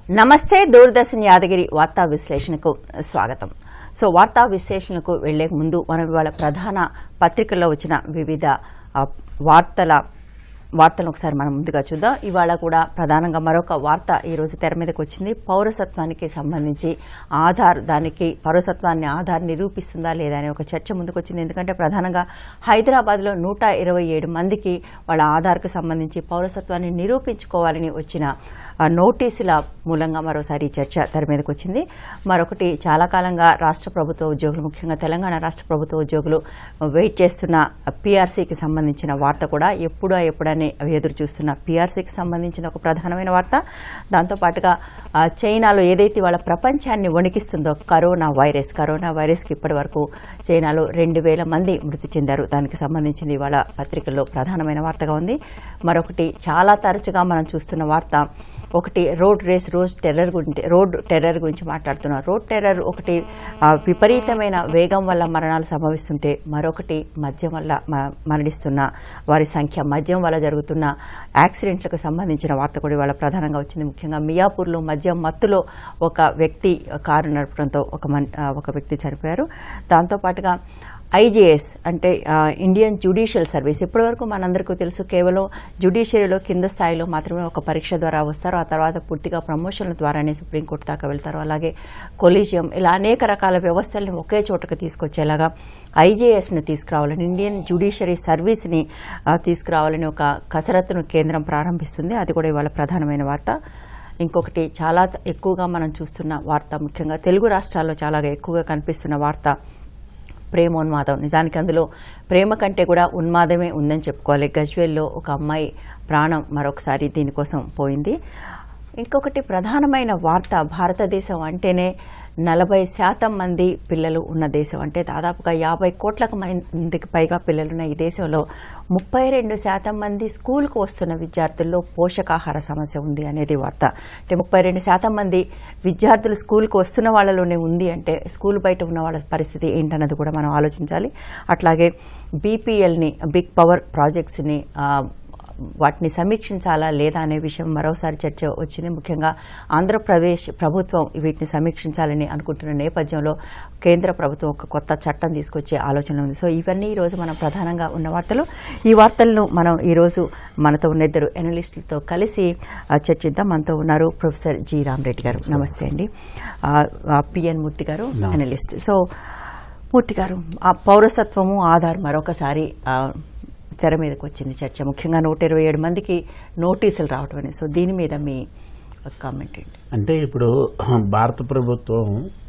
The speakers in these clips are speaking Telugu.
నమస్తే దూరదర్శన్ యాదగిరి వార్తా విశ్లేషణకు స్వాగతం సో వార్తా విశ్లేషణకు వెళ్లే ముందు మనం ఇవాళ ప్రధాన పత్రికల్లో వచ్చిన వివిధ ఆ, వార్తల వార్తలను ఒకసారి మనం ముందుగా చూద్దాం ఇవాళ కూడా ప్రధానంగా మరొక వార్త ఈ రోజు తెర మీదకి వచ్చింది పౌరసత్వానికి సంబంధించి ఆధార్ దానికి పౌరసత్వాన్ని ఆధార్ నిరూపిస్తుందా లేదా అనే ఒక చర్చ ముందుకు వచ్చింది ఎందుకంటే ప్రధానంగా హైదరాబాద్లో నూట ఇరవై ఏడు మందికి వాళ్ళ ఆధార్కు సంబంధించి పౌరసత్వాన్ని నిరూపించుకోవాలని వచ్చిన ఆ, నోటీసుల మూలంగా మరోసారి ఈ చర్చ తెర మీదకి వచ్చింది మరొకటి చాలా కాలంగా రాష్ట్ర ప్రభుత్వ ఉద్యోగులు ముఖ్యంగా తెలంగాణ రాష్ట్ర ప్రభుత్వ ఉద్యోగులు వెయిట్ చేస్తున్న పీఆర్సీకి సంబంధించిన వార్త కూడా ఎప్పుడా ఎప్పుడని ఎదురు చూస్తున్న పీఆర్సీకి సంబంధించిన ఒక ప్రధానమైన వార్త దాంతోపాటుగా ఆ, చైనాలో ఏదైతే వాళ్ళ ప్రపంచాన్ని వణికిస్తుందో కరోనా వైరస్ కరోనా వైరస్కి ఇప్పటి వరకు చైనాలో రెండు వేల మంది మృతి చెందారు దానికి సంబంధించింది ఇవాళ పత్రికల్లో ప్రధానమైన వార్తగా ఉంది మరొకటి చాలా తరచుగా మనం చూస్తున్న వార్త ఒకటి రోడ్ రేస్ రోడ్ టెర్రర్ గురించి రోడ్ టెర్రర్ గురించి మాట్లాడుతున్నాం రోడ్ టెర్రర్ ఒకటి ఆ, విపరీతమైన వేగం వల్ల మరణాలు సంభవిస్తుంటే మరొకటి మద్యం వల్ల మ- మరణిస్తున్న వారి సంఖ్య మద్యం వల్ల జరుగుతున్న యాక్సిడెంట్లకు సంబంధించిన వార్త కూడా ఇవాళ ప్రధానంగా వచ్చింది ముఖ్యంగా మియాపూర్లో మద్యం మత్తులో ఒక వ్యక్తి కారు నడపడంతో ఒక మన్ ఆ, ఒక వ్యక్తి చనిపోయారు దాంతోపాటుగా ఐజేఎస్ అంటే ఆ, ఇండియన్ జ్యుడిషియల్ సర్వీస్ ఇప్పటివరకు మనందరికీ తెలుసు కేవలం జ్యుడిషియరీలో కింద స్థాయిలో మాత్రమే ఒక పరీక్ష ద్వారా వస్తారు ఆ తర్వాత పూర్తిగా ప్రమోషన్ల ద్వారానే సుప్రీంకోర్టు దాకా వెళ్తారు అలాగే కొలీజియం ఇలా అనేక రకాల వ్యవస్థల్ని ఒకే చోటకు తీసుకొచ్చేలాగా ఐజేఎస్ని తీసుకురావాలని ఇండియన్ జ్యుడిషియరీ సర్వీస్ని ఆ, తీసుకురావాలని ఒక కసరత్తును కేంద్రం ప్రారంభిస్తుంది అది కూడా ఇవాళ ప్రధానమైన వార్త ఇంకొకటి చాలా ఎక్కువగా మనం చూస్తున్న వార్త ముఖ్యంగా తెలుగు రాష్ట్రాల్లో చాలా ఎక్కువగా కనిపిస్తున్న వార్త ప్రేమోన్మాదం నిజానికి అందులో ప్రేమ కంటే కూడా ఉన్మాదమే ఉందని చెప్పుకోవాలి గజ్వేల్లో ఒక అమ్మాయి ప్రాణం మరొకసారి దీనికోసం పోయింది ఇంకొకటి ప్రధానమైన వార్త భారతదేశం అంటేనే నలభై శాతం మంది పిల్లలు ఉన్న దేశం అంటే దాదాపుగా యాభై కోట్లకు మందికి పైగా పిల్లలున్న ఈ దేశంలో ముప్పై రెండు శాతం మంది స్కూల్కు వస్తున్న విద్యార్థుల్లో పోషకాహార సమస్య ఉంది అనేది వార్త అంటే ముప్పై రెండు శాతం మంది విద్యార్థులు స్కూల్కి వస్తున్న వాళ్ళలోనే ఉంది అంటే స్కూల్ బయట ఉన్న వాళ్ళ పరిస్థితి ఏంటన్నది కూడా మనం ఆలోచించాలి అట్లాగే బీపీఎల్ని బిగ్ పవర్ ప్రాజెక్ట్స్ని ఆ, వాటిని సమీక్షించాలా లేదా అనే విషయం మరోసారి చర్చ వచ్చింది ముఖ్యంగా ఆంధ్రప్రదేశ్ ప్రభుత్వం వీటిని సమీక్షించాలని అనుకుంటున్న నేపథ్యంలో కేంద్ర ప్రభుత్వం ఒక కొత్త చట్టం తీసుకొచ్చే ఆలోచన ఉంది సో ఇవన్నీ ఈరోజు మనం ప్రధానంగా ఉన్న వార్తలు ఈ వార్తలను మనం ఈరోజు మనతో ఉన్న ఇద్దరు ఎనలిస్టులతో కలిసి ఆ, చర్చిద్దాం మనతో ఉన్నారు ప్రొఫెసర్ జి రామరెడ్డి గారు నమస్తే అండి ఆ, ఆ, పిఎన్ మూర్తి గారు ఎనలిస్ట్ సో మూర్తి గారు ఆ పౌరసత్వము ఆధార్ మరొకసారి ఆ, తెర మీదకి వచ్చింది చర్చ ముఖ్యంగా నూట ఇరవై ఏడు మందికి నోటీసులు రావటం అనేది సో దీని మీద మీ కామెంట్ ఏంటి అంటే ఇప్పుడు భారత ప్రభుత్వం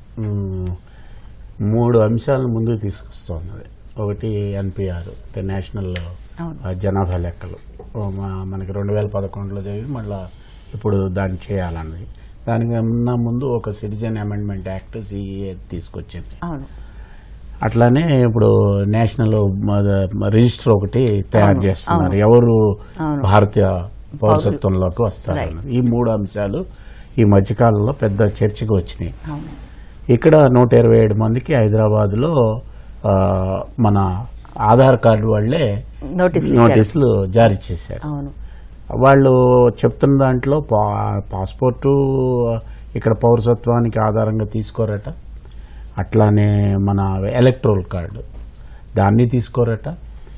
మ్, మూడు అంశాలను ముందుకు తీసుకొస్తున్నది ఒకటి ఎన్పిఆర్ అంటే నేషనల్ అవును. ఆ, జనాభా లెక్కలు ఓ, మా- మనకి రెండు వేల పదకొండులో జరిగి మళ్ళీ ఇప్పుడు దాన్ని చేయాలన్నది దానికి ఉన్న ముందు ఒక సిటిజన్ అమెండ్మెంట్ యాక్ట్ సిఏ తీసుకొచ్చింది అవును అట్లానే ఇప్పుడు నేషనల్ మ- రిజిస్టర్ ఒకటి తయారు అవును, చేస్తున్నారు అవును. ఎవరు అవును. భారతీయ పౌరసత్వంలోకి వస్తారు Right. అన్నది. ఈ మూడు అంశాలు ఈ మధ్యకాలంలో పెద్ద చర్చకు వచ్చినాయి అవును ఇక్కడ నూట ఇరవై ఏడు మందికి హైదరాబాద్లో ఆ, మన ఆధార్ కార్డు వాళ్ళే నోటీసులు ఇచ్చారు. నోటీసులు జారీ చేశారు అవును వాళ్ళు చెప్తున్న దాంట్లో పా- పాస్పోర్టు ఇక్కడ పౌరసత్వానికి ఆధారంగా తీసుకోరట అట్లానే మన ఎలక్ట్రోల్ కార్డు దాన్ని తీసుకోరట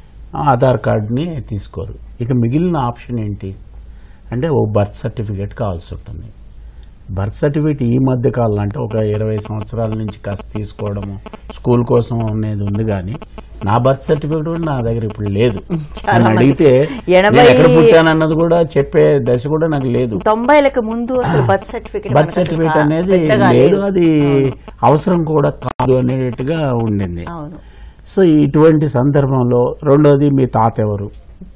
ఆధార్ కార్డుని తీసుకోరు ఇక మిగిలిన ఆప్షన్ ఏంటి అంటే ఓ బర్త్ సర్టిఫికేట్ కావాల్సి ఉంటుంది బర్త్ సర్టిఫికేట్ ఈ మధ్య కాలంలో అంటే ఒక ఇరవై సంవత్సరాల నుంచి కాస్త తీసుకోవడము స్కూల్ కోసం అనేది ఉంది కానీ నా బర్త్ సర్టిఫికేట్ కూడా నా దగ్గర ఇప్పుడు లేదు చాలా నన్ను మంది. అడిగితే ఎనభై- నేను ఎక్కడ పుట్టానన్నది కూడా చెప్పే దశ కూడా నాకు లేదు తొంభైలకు ముందు అసలు బర్త్ సర్టిఫికేట్ బర్త్ సర్టిఫికేట్ అనేది లేదు అది అవసరం కూడా కాదు అనేటట్టుగా ఉండింది అవును సో ఇటువంటి సందర్భంలో రెండోది మీ తాత ఎవరు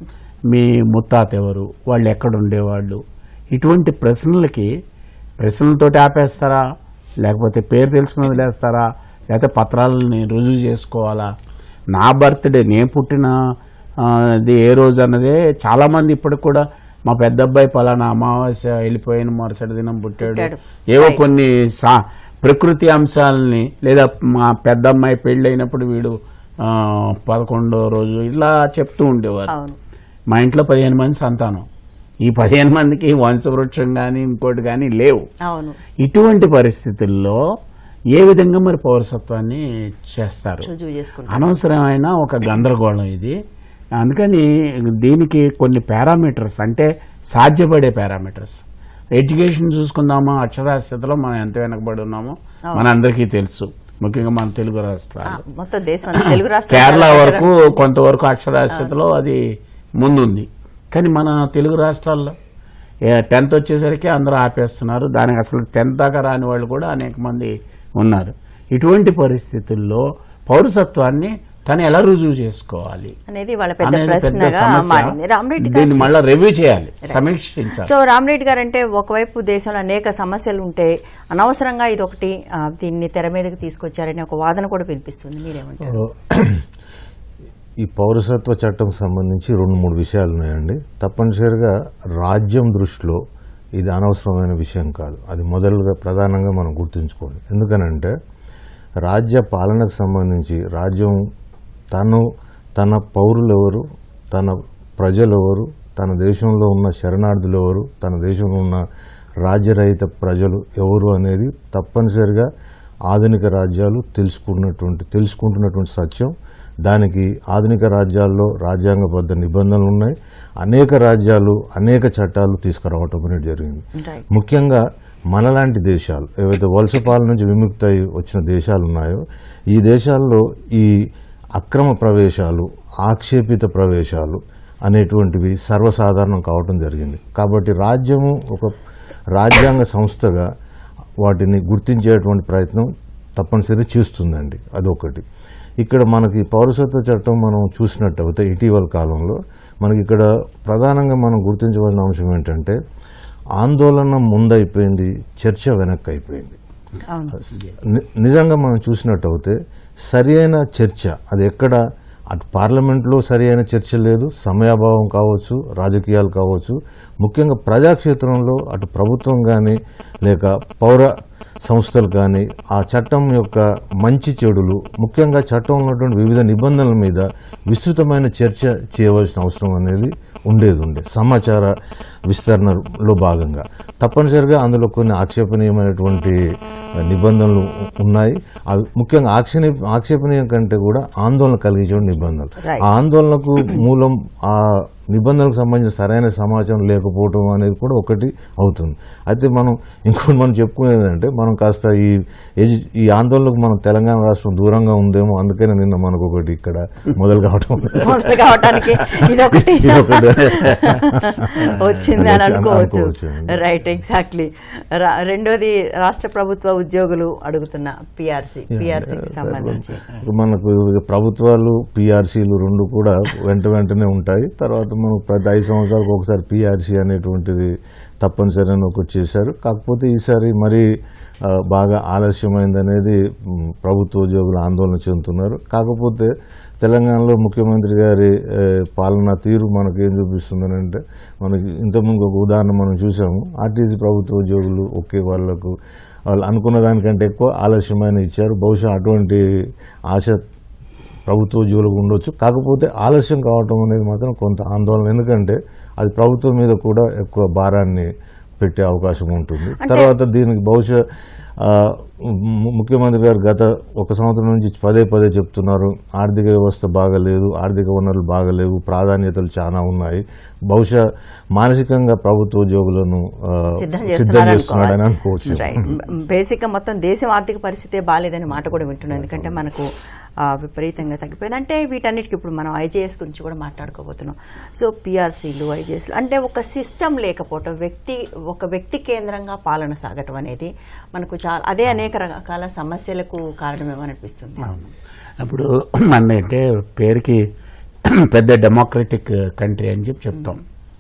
మీ ముత్తాత ఎవరు వాళ్ళు ఎక్కడ ఉండేవాళ్ళు ఇటువంటి ప్రశ్నలకి ప్రశ్నలతోటి ఆపేస్తారా లేకపోతే పేరు తెలుసుకుని వదిలేస్తారా లేకపోతే పత్రాలని రుజువు చేసుకోవాలా నా బర్త్డే నేను పుట్టిన ఆ, ఇది ఏ రోజు అన్నదే చాలా మంది ఇప్పటికి కూడా మా పెద్ద అబ్బాయి పలానా అమావాస్య వెళ్ళిపోయిన మరుసటి దినం పుట్టాడు పుట్టాడు. ఏవో Right. కొన్ని సా ప్రకృతి అంశాలని లేదా మా పెద్ద అమ్మాయి పెళ్ళైనప్పుడు వీడు ఆ, పదకొండో రోజు ఇలా చెప్తూ ఉండేవారు అవును మా ఇంట్లో పదిహేను మంది సంతానం ఈ పదిహేను మందికి వంశవృక్షం కానీ ఇంకోటి కానీ లేవు అవును ఇటువంటి పరిస్థితుల్లో ఏ విధంగా మరి పౌరసత్వాన్ని చేస్తారు రుజువు చేసుకుంటాం అనవసరమైన ఒక గందరగోళం ఇది అందుకని దీనికి కొన్ని పారామీటర్స్ అంటే సాధ్యపడే పారామీటర్స్ ఎడ్యుకేషన్ చూసుకుందామా అక్షరాస్యతలో మనం ఎంత వెనకబడి ఉన్నామో మన అందరికీ తెలుసు ముఖ్యంగా మన తెలుగు ఆ, రాష్ట్రాలు మొత్తం దేశం అంతా తెలుగు రాష్ట్రాలు కేరళ వరకు కొంతవరకు అక్షరాస్యతలో అది ముందుంది కానీ మన తెలుగు రాష్ట్రాల్లో టెన్త్ వచ్చేసరికి అందరూ ఆపేస్తున్నారు దానికి అసలు టెన్త్ దాకా రాని వాళ్ళు కూడా అనేక మంది ఉన్నారు ఇటువంటి పరిస్థితుల్లో పౌరసత్వాన్ని తను ఎలా రుజువు చేసుకోవాలి అనేది వాళ్ళ పెద్ద అనేది పెద్ద ప్రశ్నగా సమస్య. మారింది రామరెడ్డి గారు దీన్ని మళ్ళీ రివ్యూ చేయాలి సమీక్షించాలి సో రామరెడ్డి గారు అంటే ఒకవైపు దేశంలో అనేక సమస్యలు ఉంటే అనవసరంగా ఇది ఒకటి ఆ, దీన్ని తెర మీదకి తీసుకొచ్చారనే ఒక వాదన కూడా వినిపిస్తుంది మీరేమంటారు ఈ పౌరసత్వ చట్టం సంబంధించి రెండు మూడు విషయాలు ఉన్నాయండి తప్పనిసరిగా రాజ్యం దృష్టిలో ఇది అనవసరమైన విషయం కాదు అది మొదలుగా ప్రధానంగా మనం గుర్తుంచుకోండి ఎందుకనంటే రాజ్య పాలనకు సంబంధించి రాజ్యం తను తన పౌరులు ఎవరు తన ప్రజలు ఎవరు తన దేశంలో ఉన్న శరణార్థులు ఎవరు తన దేశంలో ఉన్న రాజ్యరహిత ప్రజలు ఎవరు అనేది తప్పనిసరిగా ఆధునిక రాజ్యాలు తెలుసుకున్నటువంటి తెలుసుకుంటున్నటువంటి సత్యం దానికి ఆధునిక రాజ్యాల్లో రాజ్యాంగబద్ధ నిబంధనలు ఉన్నాయి అనేక రాజ్యాలు అనేక చట్టాలు తీసుకురావటం అనేది జరిగింది Right. ముఖ్యంగా మనలాంటి దేశాలు ఏవైతే వలస పాలన నుంచి విముక్తి అయి వచ్చిన దేశాలు ఉన్నాయో ఈ దేశాల్లో ఈ అక్రమ ప్రవేశాలు ఆక్షేపిత ప్రవేశాలు అనేటువంటివి సర్వసాధారణం కావటం జరిగింది కాబట్టి రాజ్యము ఒక రాజ్యాంగ సంస్థగా వాటిని గుర్తించేటువంటి ప్రయత్నం తప్పనిసరి చేస్తుందండి అదొకటి ఇక్కడ మనకి పౌరసత్వ చట్టం మనం చూసినట్టయితే ఇటీవల కాలంలో మనకి ఇక్కడ ప్రధానంగా మనం గుర్తించవలసిన అంశం ఏంటంటే ఆందోళన ముందైపోయింది చర్చ వెనక్కి అయిపోయింది అవును ని- నిజంగా మనం చూసినట్టయితే సరి అయిన చర్చ అది ఎక్కడ అటు పార్లమెంట్లో సరి అయిన చర్చ లేదు సమయాభావం కావచ్చు రాజకీయాలు కావచ్చు ముఖ్యంగా ప్రజాక్షేత్రంలో అటు ప్రభుత్వం కానీ లేక పౌర సంస్థలు కానీ ఆ చట్టం యొక్క మంచి చెడులు ముఖ్యంగా చట్టంలో ఉన్నటువంటి వివిధ నిబంధనల మీద విస్తృతమైన చర్చ చేయవలసిన అవసరం అనేది ఉండేది ఉండే సమాచార విస్తరణలో భాగంగా తప్పనిసరిగా అందులో కొన్ని ఆక్షేపణీయమైనటువంటి నిబంధనలు ఉన్నాయి అవి ముఖ్యంగా ఆక్షేప ఆక్షేపణీయం కంటే కూడా ఆందోళన కలిగించే నిబంధనలు Right. ఆ ఆందోళనకు మూలం ఆ నిబంధనలకు సంబంధించిన సరైన సమాచారం లేకపోవడం అనేది కూడా ఒకటి అవుతుంది అయితే మనం ఇంకోటి మనం చెప్పుకునేది అంటే మనం కాస్త ఈ ఎజు- ఈ ఆందోళనకు మనం తెలంగాణ రాష్ట్రం దూరంగా ఉందేమో అందుకనే నిన్న మనకు ఒకటి ఇక్కడ మొదలు కావటం మొదలు కావటానికి ఇదొకటి ఇదొకటి. వచ్చింది అని అనుకోవచ్చు అనుకోవచ్చు. రైట్ ఎగ్జాక్ట్లీ రెండోది రాష్ట్ర ప్రభుత్వ ఉద్యోగులు అడుగుతున్న పిఆర్సీ పిఆర్సీకి సంబంధించి మనకు ఇక ప్రభుత్వాలు పిఆర్సీలు రెండు కూడా వెంట వెంటనే ఉంటాయి తర్వాత మనకు ప్రతి ఐదు సంవత్సరాలకు ఒకసారి పిఆర్సీ అనేటువంటిది తప్పనిసరి అని ఒకటి చేశారు కాకపోతే ఈసారి మరీ ఆ, బాగా ఆలస్యమైంది అనేది మ్, ప్రభుత్వ ఉద్యోగులు ఆందోళన చెందుతున్నారు కాకపోతే తెలంగాణలో ముఖ్యమంత్రి గారి ఏ, పాలనా తీరు మనకు ఏం చూపిస్తుందని అంటే మనకి ఇంతకుముందు ఒక ఉదాహరణ మనం చూసాము ఆర్టీసీ ప్రభుత్వ ఉద్యోగులు ఒకే వాళ్లకు వాళ్ళు అనుకున్న దానికంటే ఎక్కువ ఆలస్యమైన ఇచ్చారు బహుశా అటువంటి ఆశ ప్రభుత్వ ఉద్యోగులకు ఉండొచ్చు కాకపోతే ఆలస్యం కావటం అనేది మాత్రం కొంత ఆందోళన ఎందుకంటే అది ప్రభుత్వం మీద కూడా ఎక్కువ భారాన్ని పెట్టే అవకాశం ఉంటుంది తర్వాత దీనికి బహుశా ఆ, ము- ముఖ్యమంత్రి గారు గత ఒక సంవత్సరం నుంచి పదే పదే చెప్తున్నారు ఆర్థిక వ్యవస్థ బాగలేదు ఆర్థిక వనరులు బాగలేవు ప్రాధాన్యతలు చాలా ఉన్నాయి బహుశా మానసికంగా ప్రభుత్వ ఉద్యోగులను ఆ, సిద్ధం సిద్ధం చేస్తున్నాడని అనుకోవచ్చు బేసిక్ గా మొత్తం దేశం ఆర్థిక పరిస్థితే బాగాలేదనే మాట కూడా వింటున్నాం ఎందుకంటే మనకు ఆ, విపరీతంగా తగ్గిపోయింది అంటే వీటన్నిటికీ ఇప్పుడు మనం ఐజేఎస్ గురించి కూడా మాట్లాడుకోబోతున్నాం సో పిఆర్సీలు ఐజేఎస్లు అంటే ఒక సిస్టమ్ లేకపోవటం వ్యక్తి ఒక వ్యక్తి కేంద్రంగా పాలన సాగటం అనేది మనకు చాలా అదే అనేక రకాల సమస్యలకు కారణమేమో అనిపిస్తుంది అవును అప్పుడు మన అంటే పేరుకి పెద్ద డెమోక్రటిక్ కంట్రీ అని చెప్పి చెప్తాం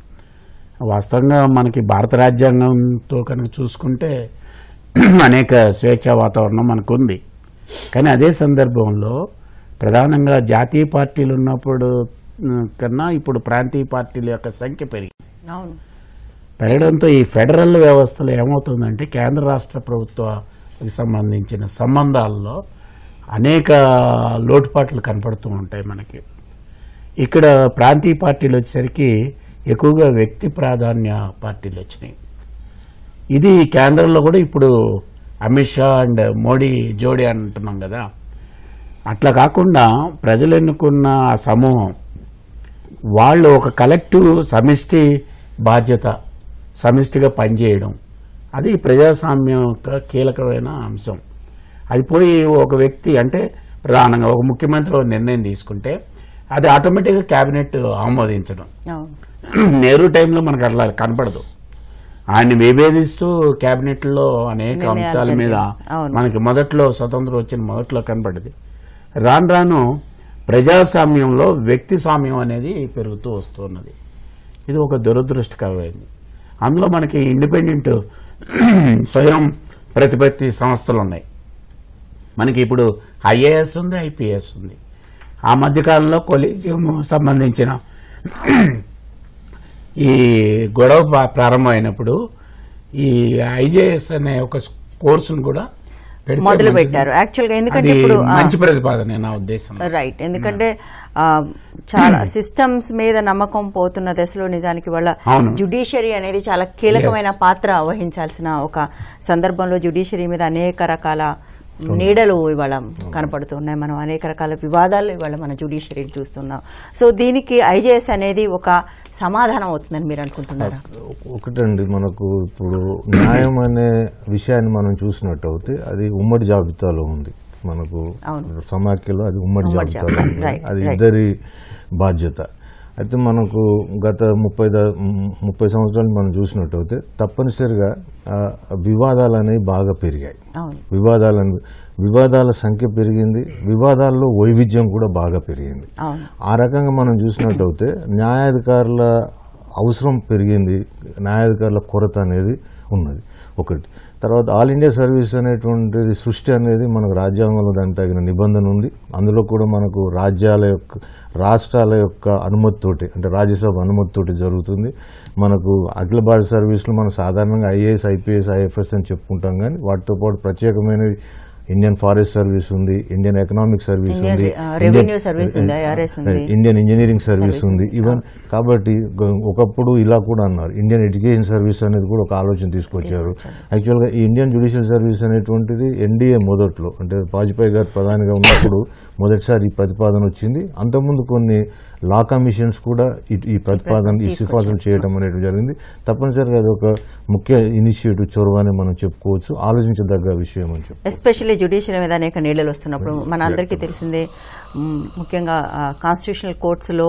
వాస్తవంగా మనకి భారత రాజ్యాంగంతో కనుక చూసుకుంటే అనేక స్వేచ్ఛా వాతావరణం మనకు ఉంది కానీ అదే సందర్భంలో ప్రధానంగా జాతీయ పార్టీలు ఉన్నప్పుడు ఉమ్, కన్నా ఇప్పుడు ప్రాంతీయ పార్టీల యొక్క సంఖ్య పెరిగింది అవును పెరగడంతో ఈ ఫెడరల్ వ్యవస్థలో ఏమవుతుందంటే కేంద్ర రాష్ట్ర ప్రభుత్వానికి సంబంధించిన సంబంధాల్లో అనేక లోటుపాట్లు కనపడుతూ ఉంటాయి మనకి ఇక్కడ ప్రాంతీయ పార్టీలు వచ్చేసరికి ఎక్కువగా వ్యక్తి ప్రాధాన్య పార్టీలు వచ్చినాయి ఇది కేంద్రంలో కూడా ఇప్పుడు అమిత్ షా అండ్ మోడీ జోడీ అంటున్నాం కదా అట్లా కాకుండా ప్రజలు ఎన్నుకున్న ఆ సమూహం వాళ్ళు ఒక కలెక్టివ్ సమిష్టి బాధ్యత సమిష్టిగా పనిచేయడం అది ప్రజాస్వామ్యం యొక్క కీలకమైన అంశం అది పోయి ఒక వ్యక్తి అంటే ప్రధానంగా ఒక ముఖ్యమంత్రి ఒక నిర్ణయం తీసుకుంటే అది ఆటోమేటిక్గా కేబినెట్ ఆమోదించడం అవును నెహ్రూ టైంలో మనకు అట్లా కనపడదు ఆయన్ని విభేదిస్తూ కేబినెట్లో అనేక నిర్ణయాలు అంశాల మీద జరిగాయి. అవును. మనకి మొదట్లో స్వతంత్రం వచ్చిన మొదట్లో కనపడింది రాను రాను ప్రజాస్వామ్యంలో వ్యక్తి స్వామ్యం అనేది పెరుగుతూ వస్తున్నది ఇది ఒక దురదృష్టకరమైంది అందులో మనకి ఇండిపెండెంట్ స్వయం ప్రతిపత్తి సంస్థలు ఉన్నాయి మనకి ఇప్పుడు ఐఏఎస్ ఉంది ఐపీఎస్ ఉంది ఆ మధ్యకాలంలో కొలీజియం సంబంధించిన ఈ గొడవ ప్రా- ప్రారంభమైనప్పుడు ఈ ఐజేఎస్ అనే ఒక కోర్సును కూడా పెడితే మొదలు మంచిది. పెట్టారు యాక్చువల్గా ఎందుకంటే అది ఇప్పుడు ఆ, మంచి ప్రతిపాదన నా ఉద్దేశం రైట్ ఎందుకంటే ఆ, చాలా సిస్టమ్స్ మీద నమ్మకం పోతున్న దశలో నిజానికి వాళ్ళ అవును. జుడిషియరీ అనేది చాలా కీలకమైన పాత్ర వహించాల్సిన ఒక సందర్భంలో జుడిషియరీ మీద అనేక రకాల నీడలు ఇవాళ కనపడుతున్నాయి మనం అనేక రకాల వివాదాలు ఇవాళ మన జుడిషియరీ చూస్తున్నాం సో దీనికి ఐజేఎస్ అనేది ఒక సమాధానం అవుతుందని మీరు అనుకుంటున్నారా ఒకటండి మనకు ఇప్పుడు న్యాయం అనే విషయాన్ని మనం చూసినట్టు అయితే అది ఉమ్మడి జాబితాలో ఉంది మనకు అవును. సమాఖ్యలో అది ఉమ్మడి ఉమ్మడి జాబితాలో జాబితా. ఉంది Right, అది right. ఇద్దరి బాధ్యత అయితే మనకు గత ముప్పై ద- ముప్పై సంవత్సరాలు మనం చూసినట్టు అయితే తప్పనిసరిగా ఆ, వివాదాలు అనేవి బాగా పెరిగాయి అవును వివాదాలను వివాదాల సంఖ్య పెరిగింది వివాదాల్లో వైవిధ్యం కూడా బాగా పెరిగింది అవును ఆ రకంగా మనం చూసినట్టయితే న్యాయాధికారుల అవసరం పెరిగింది న్యాయాధికారుల కొరత అనేది ఉన్నది ఒకటి తర్వాత ఆల్ ఇండియా సర్వీస్ అనేటువంటిది సృష్టి అనేది మనకు రాజ్యాంగంలో దానికి తగిన నిబంధన ఉంది అందులో కూడా మనకు రాజ్యాల యొక్క రాష్ట్రాల యొక్క అనుమతితోటి అంటే రాజ్యసభ అనుమతితోటి జరుగుతుంది మనకు అఖిల భారత సర్వీసులు మనం సాధారణంగా ఐఏఎస్ ఐపీఎస్ ఐఎఫ్ఎస్ అని చెప్పుకుంటాం కానీ వాటితో పాటు ప్రత్యేకమైనవి ఇండియన్ ఫారెస్ట్ సర్వీస్ ఉంది ఇండియన్ ఎకనామిక్ సర్వీస్ ఇండియన్ ఉంది ఆ, రెవెన్యూ ఇండియన్- సర్వీస్ ఉంది, IRS ఉంది. ఇండియన్ ఇంజనీరింగ్ సర్వీస్ ఉంది ఈవెన్ కాబట్టి గ- ఒకప్పుడు ఇలా కూడా అన్నారు ఇండియన్ ఎడ్యుకేషన్ సర్వీస్ అనేది కూడా ఒక ఆలోచన తీసుకొచ్చారు యాక్చువల్గా ఈ ఇండియన్ జ్యుడిషియల్ సర్వీస్ అనేటువంటిది ఎన్డీఏ మొదట్లో అంటే వాజ్పేయి గారు ప్రధానిగా ఉన్నప్పుడు మొదటిసారి ఈ ప్రతిపాదన వచ్చింది అంతకుముందు కొన్ని లా కమిషన్స్ కూడా ఈ- ఈ ప్రతిపాదన ఈ సిఫార్సులు చేయడం అనేది జరిగింది తప్పనిసరిగా అది ఒక ముఖ్య ఇనిషియేటివ్ చొరవ అని మనం చెప్పుకోవచ్చు ఆలోచించదగ్గ విషయం అని చెప్పు ఎస్పెషల్లీ జ్యుడిషియరీ మీద అనేక నీళ్ళలు వస్తున్నప్పుడు మన అందరికీ తెలిసిందే మ్, ముఖ్యంగా కాన్స్టిట్యూషనల్ కోర్ట్స్లో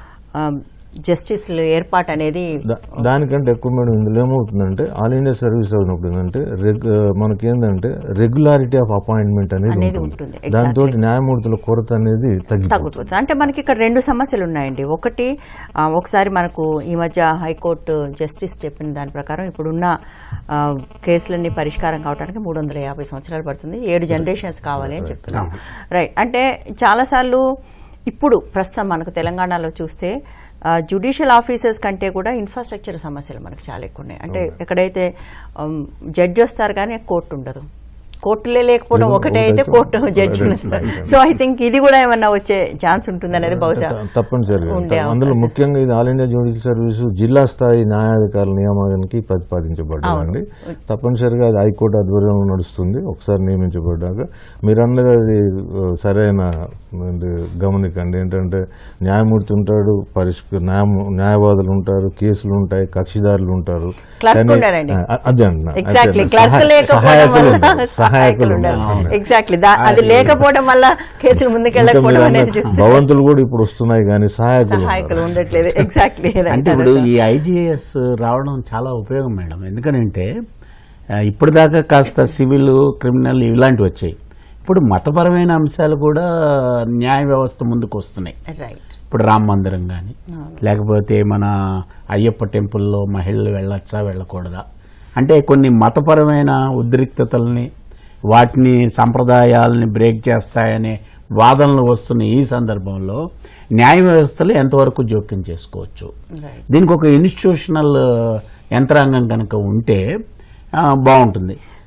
జస్టిస్లు ఏర్పాటు అనేది దా- దానికంటే ఎక్కువ మేడం ఇందులో ఏమవుతుందంటే ఆల్ ఇండియా సర్వీస్ అవునప్పుడు ఏంటంటే రెగ్ మనకేందంటే రెగ్యులారిటీ ఆఫ్ అపాయింట్మెంట్ అనేది అనేది ఉంటుంది ఉంటుంది, దాంతో న్యాయమూర్తుల కొరత అనేది తగ్గిపోతుంది తగ్గుతుంది అంటే మనకి ఇక్కడ రెండు సమస్యలు ఉన్నాయండి ఒకటి ఆ, ఒకసారి మనకు ఈ మధ్య హైకోర్టు జస్టిస్ చెప్పిన దాని ప్రకారం ఇప్పుడున్న ఆ, కేసులన్నీ పరిష్కారం కావడానికి మూడు వందల యాభై సంవత్సరాలు పడుతుంది ఏడు జనరేషన్స్ కావాలి అని చెప్తున్నాం రైట్ అంటే చాలాసార్లు ఇప్పుడు ప్రస్తుతం మనకు తెలంగాణలో చూస్తే జుడిషియల్ ఆఫీసర్స్ కంటే కూడా ఇన్ఫ్రాస్ట్రక్చర్ సమస్యలు మనకు చాలా ఎక్కువ ఉన్నాయి అంటే ఎక్కడైతే జడ్జి వస్తారు కానీ కోర్టు ఉండదు కోర్టులే లేకపోవడం లేదు, ఒకటే అయితే ఒకటైతే కోర్టు జడ్జి right, ఉండదు right. సో ఐ థింక్ ఇది కూడా ఏమన్నా వచ్చే ఛాన్స్ ఉంటుంది అనేది బహుశా త- తప్పనిసరిగా ఉండే అందులో అవకాశం. ముఖ్యంగా ఇది ఆల్ ఇండియా జ్యుడిషియల్ సర్వీస్ జిల్లా స్థాయి న్యాయాధికారుల నియామకానికి ప్రతిపాదించబడ్డదండి తప్పనిసరిగా అది హైకోర్టు ఆధ్వర్యంలో నడుస్తుంది ఒకసారి నియమించబడ్డాక మీరు అన్నది అది ఆ, సరైన అంటే గమనికండి ఏంటంటే న్యాయమూర్తి ఉంటాడు పరిష్క న్యాయ న్యాయవాదులు ఉంటారు కేసులు ఉంటాయి కక్షిదారులు ఉంటారు క్లర్క్ కానీ- ఉండాలండి. ఆ, అదే అంటున్నా ఎగ్జాక్ట్లీ అదే, క్లర్క్ సహాయ- లేకపోవడం సహాయకులు వల్ల ఉండాలి. సహాయకులు ఉండాలి ఉండాలి. ఎగ్జాక్ట్లీ అది లేకపోవడం వల్ల కేసులు ఇంకా ముందుకెళ్ళకపోవడం మీరు అనేది అన్న చూస్తే భవంతులు కూడా ఇప్పుడు వస్తున్నాయి కానీ సహాయకులు సహాయకులు ఉన్నారు. ఉండట్లేదు ఎగ్జాక్ట్లీ అంటే ఇప్పుడు ఈ ఐజీఎస్ రావడం చాలా ఉపయోగం మేడం ఎందుకనంటే ఆ, ఇప్పుడు దాకా కాస్త సివిల్ క్రిమినల్ ఇలాంటివి వచ్చాయి ఇప్పుడు మతపరమైన అంశాలు కూడా న్యాయ వ్యవస్థ ముందుకు వస్తున్నాయి రైట్ ఇప్పుడు రామ మందిరం కానీ లేకపోతే మన అయ్యప్ప టెంపుల్లో మహిళలు వెళ్ళొచ్చా వెళ్ళకూడదా అంటే కొన్ని మతపరమైన ఉద్రిక్తతల్ని వాటిని సంప్రదాయాలని బ్రేక్ చేస్తాయనే వాదనలు వస్తున్న ఈ సందర్భంలో న్యాయ వ్యవస్థలు ఎంతవరకు జోక్యం చేసుకోవచ్చు రైట్ దీనికి ఒక ఇన్స్టిట్యూషనల్ యంత్రాంగం కనుక ఉంటే ఆ, బాగుంటుంది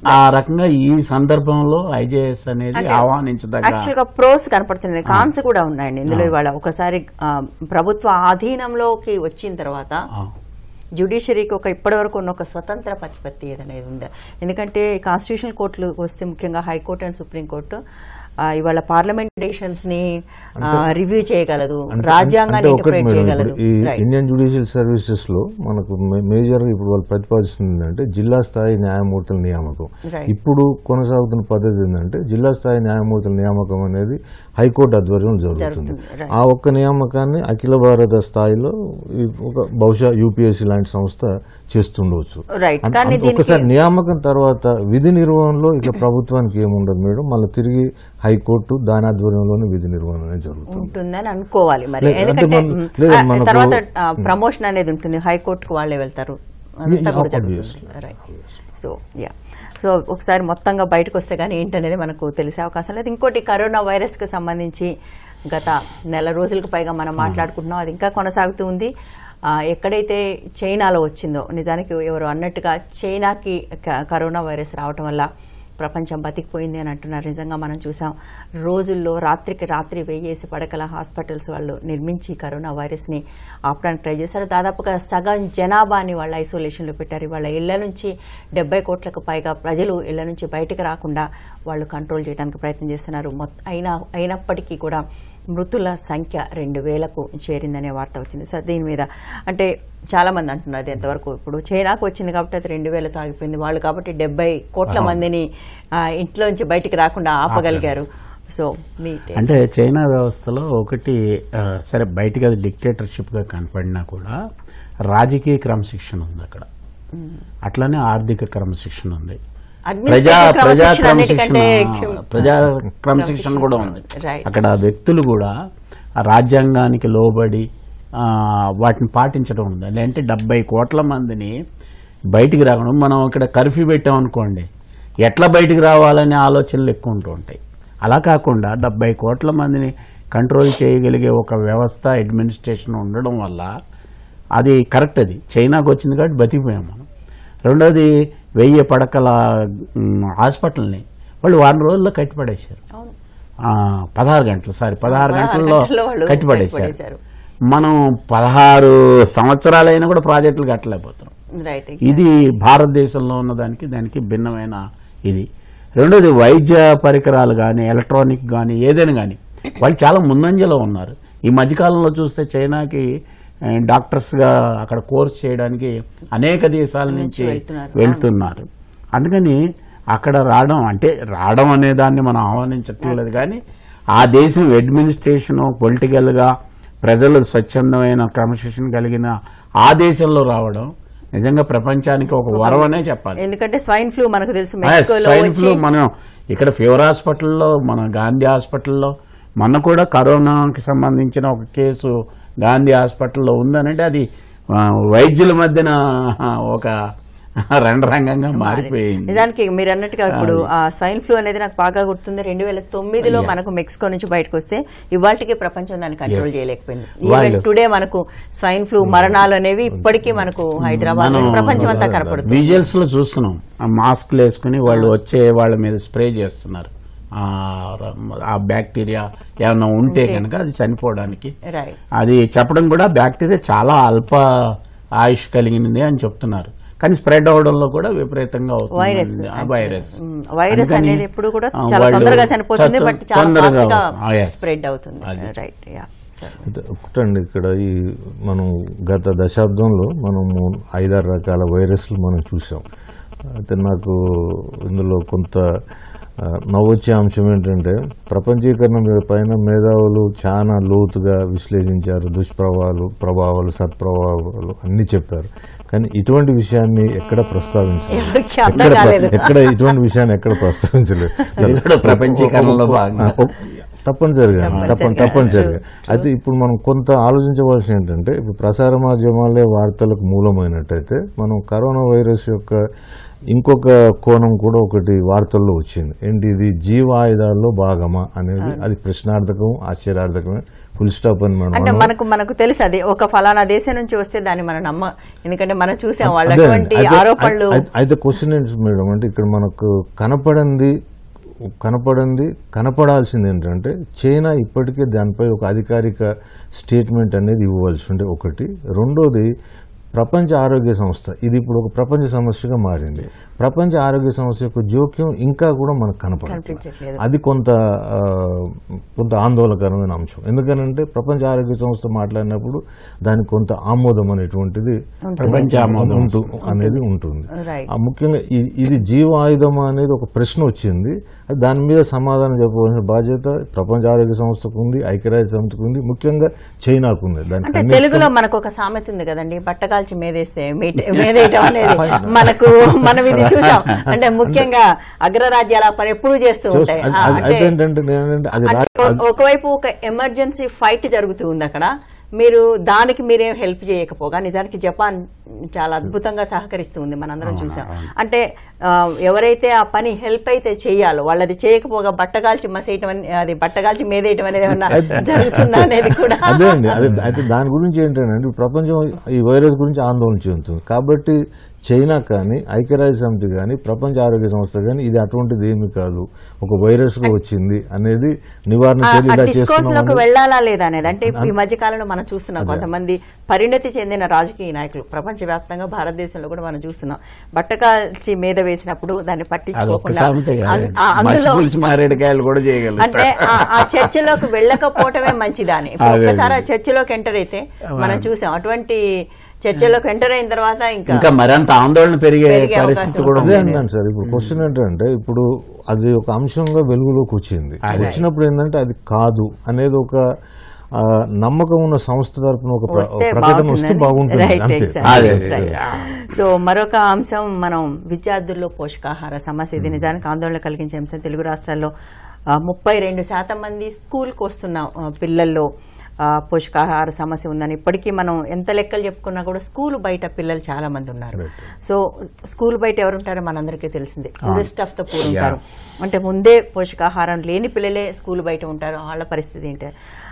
ఆ రకంగా ఈ సందర్భంలో ఐజేఎస్ అనేది ఆహ్వానించదగ్గ యాక్చువల్ గా ప్రోస్ కనపడుతున్నాయి కాన్స్ కూడా ఉన్నాయండి ఇందులో ఇవాళ ఒకసారి ఆ, ప్రభుత్వ ఆధీనంలోకి వచ్చిన తర్వాత ఆ, జ్యుడిషియరీకి ఒక ఇప్పటివరకు ఉన్న ఒక స్వతంత్ర ప్రతిపత్తి ఏదనేది ఉందా ఎందుకంటే కాన్స్టిట్యూషనల్ కోర్టులు వస్తే ముఖ్యంగా హైకోర్టు అండ్ సుప్రీంకోర్టు ఆ, ఇవాళ పార్లమెంటేషన్స్ ని రివ్యూ చేయగలదు అంటే- రాజ్యాంగాన్ని అంటే ఒకటి ఇంటర్ప్రిట్ మేడం చేయగలదు ఇప్పుడు ఈ Right. ఇండియన్ జ్యుడిషియల్ సర్వీసెస్ లో మనకు మేజర్ ఇప్పుడు వాళ్ళు ప్రతిపాదిస్తుంది ఏంటంటే జిల్లా స్థాయి న్యాయమూర్తుల నియామకం Right. ఇప్పుడు కొనసాగుతున్న పద్ధతి ఏంటంటే జిల్లా స్థాయి న్యాయమూర్తుల నియామకం అనేది హైకోర్టు ఆధ్వర్యంలో జరుగుతుంది జరుగుతుంది, right. ఆ ఒక్క నియామకాన్ని అఖిల భారత స్థాయిలో ఈ ఒక బహుశా యూపీఎస్సీ లాంటి సంస్థ చేస్తుండవచ్చు Right. అంత- కానీ అంత దీనికి- ఒకసారి నియామకం తర్వాత విధి నిర్వహణలో ఇక ప్రభుత్వానికి ఏముండదు మేడం మళ్ళీ తిరిగి హైకోర్టు దాని ఆధ్వర్యంలోనే విధి నిర్వహణ అనేది జరుగుతుంది ఉంటుందని అనుకోవాలి మరి లేదు, అంటే ఎందుకంటే మన- మ్, లేదు, ఆ, మనకు- తర్వాత ప్రమోషన్ అనేది ఉంటుంది హైకోర్టుకు వాళ్ళే వెళ్తారు అంతా Yeah, కూడా obviously. జరుగుతుంది రైట్ సో యా సో ఒకసారి మొత్తంగా బయటకు వస్తే కానీ ఏంటనేది మనకు తెలిసే అవకాశం లేదు ఇంకోటి కరోనా వైరస్ కి సంబంధించి గత నెల రోజులకు పైగా మనం మాట్లాడుకుంటున్నాం అది ఇంకా కొనసాగుతూ ఉంది ఆ, ఎక్కడైతే చైనాలో వచ్చిందో నిజానికి ఎవరు అన్నట్టుగా చైనాకి క- కరోనా వైరస్ రావటం వల్ల ప్రపంచం బతికిపోయింది అని అంటున్నారు నిజంగా మనం చూసాం రోజుల్లో రాత్రికి రాత్రి వెయ్యేసి పడకల హాస్పిటల్స్ వాళ్ళు నిర్మించి కరోనా వైరస్ని ఆపడానికి ట్రై చేశారు దాదాపుగా సగం జనాభాని వాళ్ళ ఐసోలేషన్లో పెట్టారు వాళ్ళ ఇళ్ల నుంచి డెబ్బై కోట్లకు పైగా ప్రజలు ఇళ్ల నుంచి బయటకు రాకుండా వాళ్ళు కంట్రోల్ చేయడానికి ప్రయత్నం చేస్తున్నారు మొత్తం అయినా అయినప్పటికీ కూడా మృతుల సంఖ్య రెండు వేలకు చేరిందనే వార్త వచ్చింది సో దీని మీద అంటే చాలా మంది అంటున్నారు అది ఎంతవరకు ఇప్పుడు చైనాకు వచ్చింది కాబట్టి అది రెండు వేలతో ఆగిపోయింది వాళ్ళు కాబట్టి డెబ్బై కోట్ల మందిని ఆ, ఇంట్లోంచి బయటికి రాకుండా ఆపగలిగారు సో మీ take. అంటే చైనా వ్యవస్థలో ఒకటి ఆ, సరే బయటికి అది డిక్టేటర్షిప్ గా కనపడినా కూడా రాజకీయ క్రమశిక్షణ ఉంది అక్కడ అట్లనే ఆర్థిక క్రమశిక్షణ ఉంది ప్రజా Administrative ప్రజా క్రమశిక్షణ అన్నిటికంటే క్రమశిక్షణ ప్రజా క్రమశిక్షణ కూడా ఉంది Right. అక్కడ వ్యక్తులు కూడా ఆ రాజ్యాంగానికి లోబడి ఆ, వాటిని పాటించడం ఉంది అంటే డెబ్బై కోట్ల మందిని బయటికి రాకుండా మనం ఇక్కడ కర్ఫ్యూ పెట్టామనుకోండి ఎట్లా బయటికి రావాలనే ఆలోచనలు ఎక్కువ ఉంటూ ఉంటాయి అలా కాకుండా డెబ్బై కోట్ల మందిని కంట్రోల్ చేయగలిగే ఒక వ్యవస్థ అడ్మినిస్ట్రేషన్ ఉండడం వల్ల అది కరెక్ట్ అది చైనాకు వచ్చింది కాబట్టి బతికిపోయాం మనం రెండోది వెయ్యి పడకల మ్, హాస్పిటల్ని వాళ్ళు వారం రోజుల్లో కట్టిపడేశారు అవును ఆ, పదహారు గంటలు సారీ పదహారు పదహారు గంటల్లో గంటల్లో వాళ్ళు కట్టిపడేశారు కట్టిపడేశారు. మనం పదహారు సంవత్సరాలైనా కూడా ప్రాజెక్టులు కట్టలేకపోతున్నాం రైట్ ఇది భారతదేశంలో ఉన్నదానికి దానికి భిన్నమైన ఇది రెండోది వైద్య పరికరాలు కానీ ఎలక్ట్రానిక్ కానీ ఏదైనా కానీ వాళ్ళు చాలా ముందంజలో ఉన్నారు ఈ మధ్యకాలంలో చూస్తే చైనాకి ఆ, డాక్టర్స్గా అక్కడ కోర్స్ చేయడానికి అనేక దేశాల నుంచి వెళ్తున్నారు. వెళ్తున్నారు అందుకని అక్కడ రావడం అంటే రావడం అనే దాన్ని మనం ఆహ్వానించట్లేదు కానీ ఆ దేశం అడ్మినిస్ట్రేషన్ పొలిటికల్గా ప్రజలు స్వచ్ఛందమైన క్రమశిక్షణ కలిగిన ఆ దేశంలో రావడం నిజంగా ప్రపంచానికి ఒక వరమనే చెప్పాలి ఎందుకంటే స్వైన్ ఫ్లూ మనకు తెలుసు ఆ, మెక్సికోలో స్వైన్ వచ్చి ఫ్లూ మనం ఇక్కడ ఫీవర్ హాస్పిటల్లో మన గాంధీ హాస్పిటల్లో మొన్న కూడా కరోనాకి సంబంధించిన ఒక కేసు గాంధీ హాస్పిటల్లో ఉందనంటే అది ఆ, వైద్యుల మధ్యన ఒక రణరంగంగా మారిపోయింది నిజానికి మీరు అన్నట్టుగా ఇప్పుడు ఆ స్వైన్ ఫ్లూ అనేది నాకు బాగా గుర్తుంది రెండు వేల తొమ్మిదిలో మనకు మెక్సికో నుంచి బయటకు వస్తే ఇవాళకి ప్రపంచం దాన్ని కంట్రోల్ Yes. చేయలేకపోయింది వాళ్ళు- ఈవెన్ టుడే మనకు స్వైన్ ఫ్లూ మరణాలు అనేవి ఇప్పటికీ మనకు హైదరాబాద్ మనం ప్రపంచం అంతా కనపడుతుంది విజువల్స్ లో చూస్తున్నాం ఆ మాస్క్లు వేసుకుని వాళ్ళు వచ్చే వాళ్ళ మీద స్ప్రే చేస్తున్నారు ఆ ర- ఆ బ్యాక్టీరియా ఏమైనా ఉంటే కనుక అది చనిపోవడానికి రైట్ అది చెప్పడం కూడా బ్యాక్టీరియా చాలా అల్ప ఆయుష్ కలిగినది అని చెప్తున్నారు కానీ స్ప్రెడ్ అవడంలో కూడా విపరీతంగా అవుతుంది వైరస్ ఆ వైరస్ మ్, వైరస్ అందుకని, అనేది ఎప్పుడు కూడా ఆ, చాలా వాళ్ళు తొందరగా చనిపోతుంది చ- బట్ చాలా తొందరగా ఫాస్ట్ గా అవుతుంది. ఆ, yes. స్ప్రెడ్ అవుతుంది అది. రైట్ యా సరే అయితే ఒకటండి ఇక్కడ ఈ మనం గత దశాబ్దంలో మనము ఐదారు రకాల వైరస్లు మనం చూసాం అయితే నాకు ఇందులో కొంత ఆ, నవ్వొచ్చే అంశం ఏంటంటే ప్రపంచీకరణ మీద పైన మేధావులు చాలా లోతుగా విశ్లేషించారు దుష్ప్రభావాలు ప్రభావాలు సత్ప్రభావాలు అన్ని చెప్పారు కానీ ఇటువంటి విషయాన్ని ఎక్కడ ప్రస్తావించలేదు ఎవరికి అర్థం ఎక్కడ ప్ర- కాలేదు. ఎక్కడ ఇటువంటి విషయాన్ని ఎక్కడ ప్రస్తావించలేదు అది కూడా ప్రపంచీకరణలో భాగంగా. ఆ, ఒక్- తప్పనిసరిగా తప్పని తప్పనిసరిగా. తప్పనిసరిగా అయితే ఇప్పుడు మనం కొంత ఆలోచించవలసి ఏంటంటే ఇప్పుడు ప్రసార మాధ్యమాలే వార్తలకు మూలమైనట్టయితే మనం కరోనా వైరస్ యొక్క ఇంకొక కోణం కూడా ఒకటి వార్తల్లో వచ్చింది ఏంటి ఇది జీవాయుధాల్లో భాగమా అనేది అది ప్రశ్నార్థకం ఆశ్చర్యార్థకమే ఫుల్ స్టాప్ అని మనం అంటే అనం. మనకు మనకు తెలుసు అది ఒక ఫలానా దేశం నుంచి వస్తే దాన్ని మనం నమ్మ ఎందుకంటే మనం చూసాం వాళ్ళు అదే అటువంటి అయితే- ఆరోపణలు అయితే- అయితే క్వశ్చన్ ఏంటి మేడం అంటే ఇక్కడ మనకు కనపడింది కనపడింది కనపడాల్సింది ఏంటంటే చైనా ఇప్పటికే దానిపై ఒక అధికారిక స్టేట్మెంట్ అనేది ఇవ్వవలసి ఉండే ఒకటి రెండోది ప్రపంచ ఆరోగ్య సంస్థ ఇది ఇప్పుడు ఒక ప్రపంచ సమస్యగా మారింది ప్రపంచ ఆరోగ్య సంస్థ యొక్క జోక్యం ఇంకా కూడా మనకు కనపడదు కనిపించట్లేదు అది కొంత ఆ, కొంత ఆందోళనకరమైన అంశం ఎందుకనంటే ప్రపంచ ఆరోగ్య సంస్థ మాట్లాడినప్పుడు దానికి కొంత ఆమోదం అనేటువంటిది ప్రపంచ ఆమోదం ఉంటు అనేది ఉంటుంది రైట్ ఆ ముఖ్యంగా ఈ- ఇది జీవాయుధమా అనేది ఒక ప్రశ్న వచ్చింది అది దాని మీద సమాధానం చెప్పవలసిన బాధ్యత ప్రపంచ ఆరోగ్య సంస్థకు ఉంది ఐక్యరాజ్య సంస్థకు ఉంది ముఖ్యంగా చైనాకు ఉంది దానికి అంటే అన్ని- తెలుగులో మనకు ఒక సామెత ఉంది కదండి బట్టకాల్చి మేదేస్తే మేట- మేదేయటం అనేది మనకు మనం ఇది చూసాం అంటే ముఖ్యంగా అగ్రరాజ్యాల పని ఎప్పుడూ చేస్తూ ఉంటాయి అది- ఆ, అది- అంటే అదేంటంటే నేనంటే అది రా- అంటే ఒక- ఒకవైపు ఒక ఎమర్జెన్సీ ఫైట్ జరుగుతూ ఉంది అక్కడ మీరు దానికి మీరేం హెల్ప్ చేయకపోగా నిజానికి జపాన్ చాలా అద్భుతంగా సహకరిస్తూ ఉంది మనందరం చూసాం అంటే ఆ, ఎవరైతే ఆ పని హెల్ప్ అయితే చేయాలో వాళ్ళది చేయకపోగా బట్టగాల్చి మసేయటం అని- అది బట్టగాల్చి మేదేయటం అనేది ఏమన్నా జరుగుతుందా అనేది కూడా అదే అండి అదే అయితే దాని గురించి ఏంటంటే ప్రపంచం ఈ వైరస్ గురించి ఆందోళన చెందుతుంది కాబట్టి చైనా కానీ ఐక్యరాజ్య సమితి కానీ ప్రపంచ ఆరోగ్య సంస్థ కానీ ఇది అటువంటిది ఏమీ కాదు ఒక వైరస్ గా వచ్చింది అనేది నివారణ చర్యలు ఇలా డిస్కోర్స్ లోకి చేస్తున్నామని వెళ్ళాలా లేదా అనేది అంటే ఈ మధ్య కాలంలో మనం చూస్తున్నాం కొంతమంది పరిణతి చెందిన రాజకీయ నాయకులు ప్రపంచవ్యాప్తంగా భారతదేశంలో కూడా మనం చూస్తున్నాం బట్టకాల్చి మీద వేసినప్పుడు దాన్ని అది ఒక్క పట్టించుకోకుండా సామెతే అన్- కాదు ఆ అందులో పులుసు మారేడుకాయలు కూడా చేయగలుగుతారు అంటే ఆ- ఆ చర్చలోకి వెళ్ళకపోవటమే మంచిదని ఇప్పుడు అదే, ఒక్కసారి ఆ అదే. చర్చలోకి ఎంటర్ అయితే మనం చూసాం అటువంటి చర్చలోకి ఎంటర్ అయిన తర్వాత ఇంకా ఇంకా మరింత ఆందోళన పెరిగే పెరిగే పరిస్థితి అవకాశం కూడా అదే ఉంది అన్నాను సార్ ఇప్పుడు క్వశ్చన్ ఏంటంటే ఇప్పుడు అది ఒక అంశంగా వెలుగులోకి వచ్చింది వచ్చినప్పుడు ఏంటంటే అది కాదు అనేది ఒక ఆ, నమ్మకం ఉన్న సంస్థ తరపున ఒక ప్ర- వస్తే ప్రకటన వస్తే బాగుంటుందని. బాగుంటుంది Right, అంతే exactly. అదే, Right. అదే. సో మరొక అంశం మనం విద్యార్థుల్లో పోషకాహార సమస్య ఇది నిజానికి ఆందోళన కలిగించే అంశం తెలుగు రాష్ట్రాల్లో ముప్పై రెండు శాతం మంది స్కూల్కి వస్తున్న ఆ, పిల్లల్లో ఆ, పోషకాహార సమస్య ఉందని ఇప్పటికీ మనం ఎంత లెక్కలు చెప్పుకున్నా కూడా స్కూల్ బయట పిల్లలు చాలా మంది ఉన్నారు సో స్కూల్ బయట ఎవరుంటారో మనందరికీ తెలిసిందే టూరిస్ట్ ఆఫ్ ద పూర్ ఉంటారు అంటే ముందే పోషకాహారం లేని పిల్లలే స్కూల్ బయట ఉంటారు వాళ్ళ పరిస్థితి ఏంటి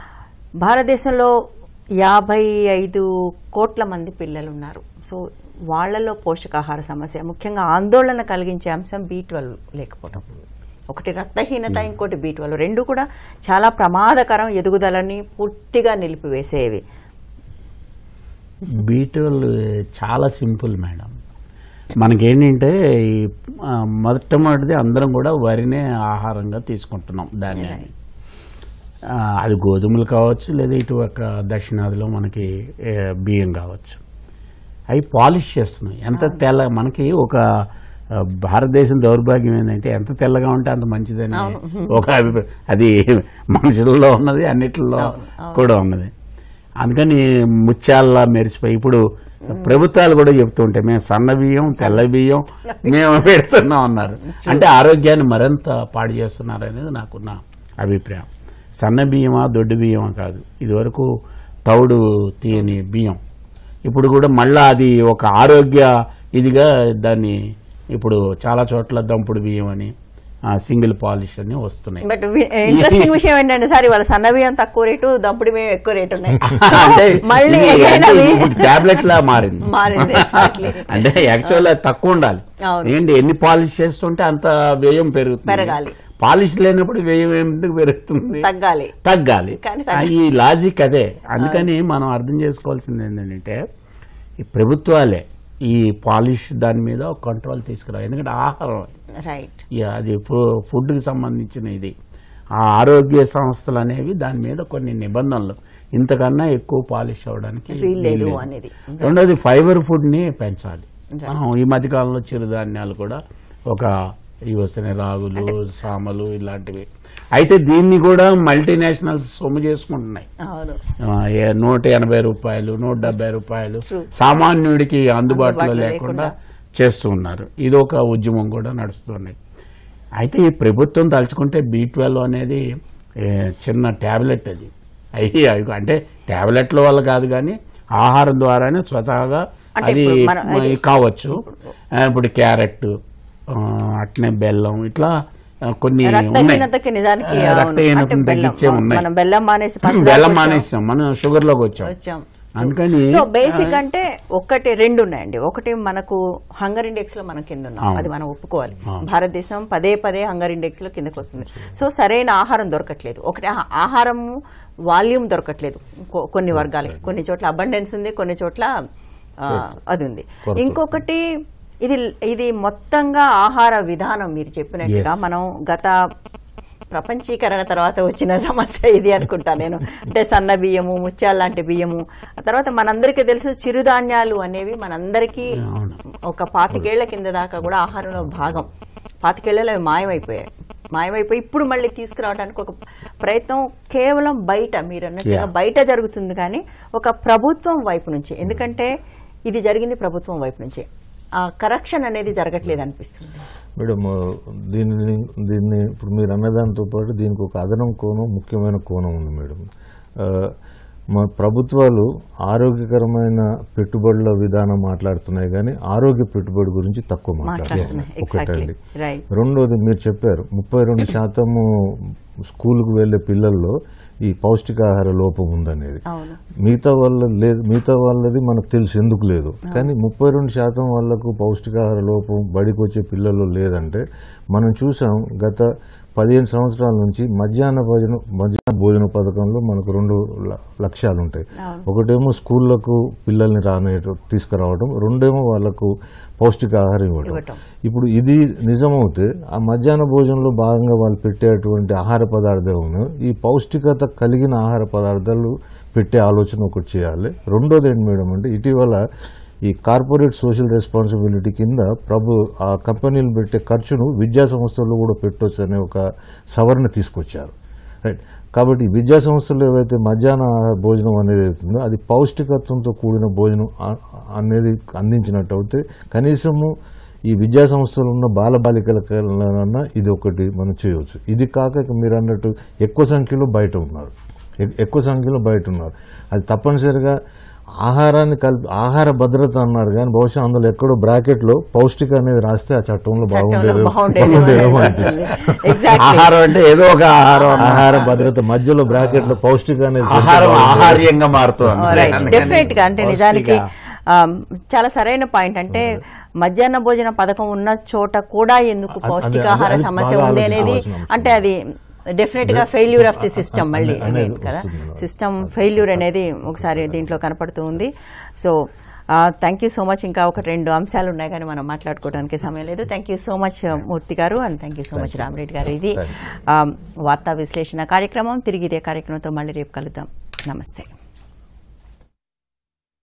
భారతదేశంలో యాభై ఐదు కోట్ల మంది పిల్లలు ఉన్నారు సో వాళ్ళలో పోషకాహార సమస్య ముఖ్యంగా ఆందోళన కలిగించే అంశం బీ ట్వెల్వ్ లేకపోవడం ఒకటి రక్తహీనత ఇంకోటి బీ ట్వెల్వ్ రెండు కూడా చాలా ప్రమాదకరం ఎదుగుదలని పూర్తిగా నిలిపివేసేవి బీటువల్ చాలా సింపుల్ మేడం మనకేంటంటే ఈ ఆ, మొట్టమొదటిది అందరం కూడా వరినే ఆహారంగా తీసుకుంటున్నాం ధాన్యాన్ని ఆ, అది గోధుమలు కావచ్చు లేదా ఇటు ఒక దక్షిణాదిలో మనకి ఏ, బియ్యం కావచ్చు అవి పాలిష్ చేస్తున్నాయి ఎంత తెల్ల మనకి ఒక ఆ, భారతదేశం దౌర్భాగ్యం ఏంటంటే ఎంత తెల్లగా ఉంటే అంత మంచిదని ఒక అభిప్రాయం అది మనుషుల్లో ఉన్నది అన్నిటిలో కూడా ఉన్నది అందుకని ముత్యాల్లా మెరిసిపోయి ఇప్పుడు ప్రభుత్వాలు కూడా చెప్తూ ఉంటాయి మేము సన్న బియ్యం తెల్ల బియ్యం మేము పెడుతున్నాం అన్నారు అంటే ఆరోగ్యాన్ని మరింత పాడు చేస్తున్నారు అనేది నాకున్న అభిప్రాయం సన్న బియ్యమా దొడ్డు బియ్యమా కాదు ఇదివరకు తౌడు తీయని బియ్యం ఇప్పుడు కూడా మళ్ళా అది ఒక ఆరోగ్య ఇదిగా దాన్ని ఇప్పుడు చాలా చోట్ల దంపుడు బియ్యం అని సింగిల్ పాలిష్ అని వస్తున్నాయి బట్ ఇంట్రెస్టింగ్ విషయం ఏంటంటే సార్ వాళ్ళ సన్న బియ్యం తక్కువ రేటు దంపుడు బియ్యం ఎక్కువ రేటు ఉన్నాయి అంటే మళ్ళీ ఇది again అవి టాబ్లెట్ లా మారింది మారింది exactly. అంటే యాక్చువల్ అది తక్కువ ఉండాలి అవును. ఏంటి ఎన్ని పాలిష్ చేస్తుంటే అంత వ్యయం పెరుగుతుంది పెరగాలి. పాలిష్ లేనప్పుడు వ్యయం ఎందుకు పెరుగుతుంది తగ్గాలి తగ్గాలి కానీ ఆ, ఈ లాజిక్ అదే అందుకని మనం అర్థం చేసుకోవాల్సింది ఏంటంటే ఈ ప్రభుత్వాలే ఈ పాలిష్ దాని మీద ఒక కంట్రోల్ తీసుకురావు ఎందుకంటే ఆహారం రైట్ ఇక అది ఫు- ఫుడ్కి సంబంధించిన ఇది ఆ ఆరోగ్య సంస్థలు అనేవి దాని మీద కొన్ని నిబంధనలు ఇంతకన్నా ఎక్కువ పాలిష్ అవడానికి వీల్లేదు వీల్లేదు. అనేది. రెండోది ఫైబర్ ఫుడ్ ని పెంచాలి మనం ఈ మధ్య కాలంలో చిరుధాన్యాలు కూడా ఒక ఇవి వస్తున్నాయి రాగులు సామలు ఇలాంటివి అయితే దీన్ని కూడా మల్టీనేషనల్స్ సొమ్ము చేసుకుంటున్నాయి అవును ఆ, ఏ- నూట ఎనభై రూపాయలు నూట డెబ్బై రూపాయలు సామాన్యుడికి అందుబాటులో అందుబాటులో లేకుండా చేస్తూ ఉన్నారు ఇది ఒక ఉద్యమం కూడా నడుస్తున్నాయి అయితే ఈ ప్రభుత్వం తలుచుకుంటే బీ ట్వెల్వ్ అనేది ఏ, చిన్న ట్యాబ్లెట్ అది అయ్యి అవి అంటే ట్యాబ్లెట్ల వల్ల కాదు కానీ ఆహారం ద్వారానే స్వతహాగా అంటే అది ఇప్పుడు మనం మ- ఇది- కావచ్చు ఆ, ఇప్పుడు క్యారెట్ ఆ, అట్నే బెల్లం ఇట్లా ఆ, కొన్ని ఉన్నాయి రక్తహీనతకి నిజానికి ఆ, అవును. రక్తహీనతను అంటే బెల్లం తగ్గించే ఉన్నాయి మనం బెల్లం మానేసి పంచదార బెల్లం వచ్చాం. మానేస్తాం మనం షుగర్ లోకి వచ్చాం వచ్చాం అందుకని సో బేసిక్ అంటే ఒకటి రెండు ఉన్నాయండి ఒకటి మనకు హంగర్ ఇండెక్స్ లో మనం కింద ఉన్నాం అవును. అది మనం ఒప్పుకోవాలి అవును. భారతదేశం పదే పదే హంగర్ ఇండెక్స్ లో కిందకు వస్తుంది సో సరైన ఆహారం దొరకట్లేదు ఒకటి ఆ- ఆహారము వాల్యూమ్ దొరకట్లేదు కొ- కొన్ని వర్గాలకి కొన్ని చోట్ల అబండెన్స్ ఉంది కొన్ని చోట్ల ఆ, అది ఉంది కొరత. ఇంకొకటి ఇది ఇది మొత్తంగా ఆహార విధానం మీరు చెప్పినట్టుగా Yes. మనం గత ప్రపంచీకరణ తర్వాత వచ్చిన సమస్య ఇది అనుకుంటా నేను అంటే సన్న బియ్యము ముత్యాల లాంటి బియ్యము ఆ తర్వాత మనందరికీ తెలుసు చిరుధాన్యాలు అనేవి మనందరికీ ఒక పాతికేళ్ల కింద దాకా కూడా ఆహారంలో భాగం పాతికేళ్లలో అవి మాయమైపోయాయి మాయమైపోయి ఇప్పుడు మళ్ళీ తీసుకురావడానికి ఒక ప్రయత్నం కేవలం బయట మీరు అన్నట్టుగా Yeah. బయట జరుగుతుంది కానీ ఒక ప్రభుత్వం వైపు నుంచి ఎందుకంటే ఇది జరిగింది ప్రభుత్వం వైపు నుంచే ఆ కరెక్షన్ అనేది జరగట్లేదు అనిపిస్తుంది మేడం దీనిని దీన్ని ఇప్పుడు మీరు అన్నదాంతో పాటు దీనికి ఒక అదనం కోణం ముఖ్యమైన కోణం ఉంది మేడం ఆ, మా ప్రభుత్వాలు ఆరోగ్యకరమైన పెట్టుబడుల విధానం మాట్లాడుతున్నాయి కానీ ఆరోగ్య పెట్టుబడి గురించి తక్కువ మాట్లాడుతున్నాయి మాట్లాడుతున్నాయి ఎగ్జాక్ట్లీ ఒకటండి రైట్ రెండోది మీరు చెప్పారు ముప్పై రెండు శాతము స్కూల్కు వెళ్ళే పిల్లల్లో ఈ పౌష్టికాహార లోపం ఉందనేది అవును మిగతా వాళ్ళ లేదు మిగతా వాళ్ళది మనకు తెలుసు ఎందుకు లేదు కానీ ముప్పై రెండు శాతం వాళ్ళకు పౌష్టికాహార లోపం బడికి వచ్చే పిల్లలు లేదంటే మనం చూసాం గత పదిహేను సంవత్సరాల నుంచి మధ్యాహ్న భోజనం మధ్యాహ్న భోజన పథకంలో మనకు రెండు ల- లక్ష్యాలు ఉంటాయి ఒకటేమో స్కూళ్ళకు పిల్లల్ని రానే తీసుకురావడం రెండేమో వాళ్ళకు పౌష్టికాహారం ఇవ్వడం ఇవ్వటం. ఇప్పుడు ఇది నిజమవుతే ఆ మధ్యాహ్న భోజనంలో భాగంగా వాళ్ళు పెట్టేటువంటి ఆహార పదార్థాలను ఈ పౌష్టికత కలిగిన ఆహార పదార్థాలు పెట్టే ఆలోచన ఒకటి చేయాలి రెండోది ఏంటి మేడం అంటే ఇటీవల ఈ కార్పొరేట్ సోషల్ రెస్పాన్సిబిలిటీ కింద ప్రభు ఆ కంపెనీలు పెట్టే ఖర్చును విద్యా సంస్థల్లో కూడా పెట్టొచ్చు అనే ఒక సవరణ తీసుకొచ్చారు రైట్ కాబట్టి ఈ విద్యా సంస్థలు ఏవైతే మధ్యాహ్న ఆహార భోజనం అనేది అవుతుందో అది పౌష్టికత్వంతో కూడిన భోజనం ఆ- అనేది అందించినట్టు అయితే కనీసము ఈ విద్యా సంస్థలు ఉన్న బాలబాలికలకన్నా ఇది ఒకటి మనం చేయవచ్చు ఇది కాక ఇక మీరు అన్నట్టు ఎక్కువ సంఖ్యలో బయట ఉన్నారు ఎ- ఎక్కువ సంఖ్యలో బయట ఉన్నారు అది తప్పనిసరిగా ఆహారాన్ని కలిపి ఆహార భద్రత అన్నారు కానీ బహుశా అందులో ఎక్కడో బ్రాకెట్లో పౌష్టిక అనేది రాస్తే ఆ చట్టంలో చట్టంలో బాగుండేది బాగుండేదేమో అనిపిస్తుంది. అనిపిస్తుంది. Exactly. ఆహారం అంటే ఏదో ఒక ఆహారం అన్న- ఆహార భద్రత మధ్యలో బ్రాకెట్ లో పౌష్టిక అనేది పెడితే ఆహారం బాగుండేది. ఆహార్యంగా మారుతుంది రైట్ అందుకని డెఫినెట్ గా అంటే నిజానికి పౌష్టిక- ఆ, చాలా సరైన పాయింట్ అంటే మధ్యాహ్న భోజన పథకం ఉన్న చోట కూడా ఎందుకు అది- పౌష్టికాహార అది సమస్య బాగా ఉంది అనేది ఆలోచించాల్సిన అవసరం అంటే అది డెఫినెట్ గా ఫెయిల్యూర్ ఆఫ్ ది సిస్టమ్ మళ్ళీ అనేది again కదా వస్తుంది మేడం. సిస్టమ్ ఫెయిల్యూర్ అనేది ఒకసారి దీంట్లో కనపడుతూ ఉంది so thank you so much ఇంకా ఒక రెండు అంశాలు ఉన్నాయి కానీ మనం మాట్లాడుకోవడానికి సమయం లేదు thank you so much Murthy garu and thank you so much Ramareddy garu ఇది Thank ఆ, వార్తా విశ్లేషణ కార్యక్రమం తిరిగి ఇదే కార్యక్రమంతో మళ్ళీ రేపు కలుద్దాం నమస్తే